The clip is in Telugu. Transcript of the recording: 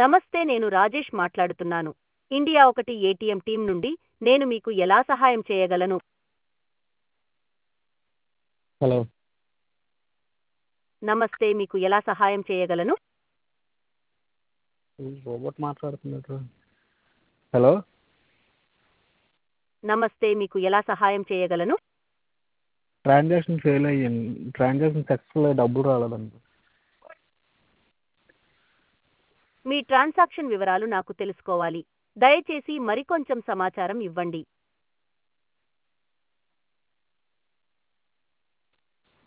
నమస్తే నేను రాజేష్ మాట్లాడుతున్నాను ఇండియా ఒకటి ఏటీఎం టీం నుండి నేను మీకు ఎలా సహాయం చేయగలను హలో నమస్తే మీకు ఎలా సహాయం చేయగలను రోబోట్ మాట్లాడుతున్నట్టు హలో నమస్తే మీకు ఎలా సహాయం చేయగలను ట్రాన్సాక్షన్ ఫెయిల్ అయ్యింది ట్రాన్సాక్షన్ సక్సెస్ఫుల్ అయ్యి డబ్బులు రాలేదండి మీ ట్రాన్సాక్షన్ వివరాలు నాకు తెలుసుకోవాలి దయచేసి మరికొంచెం సమాచారం ఇవ్వండి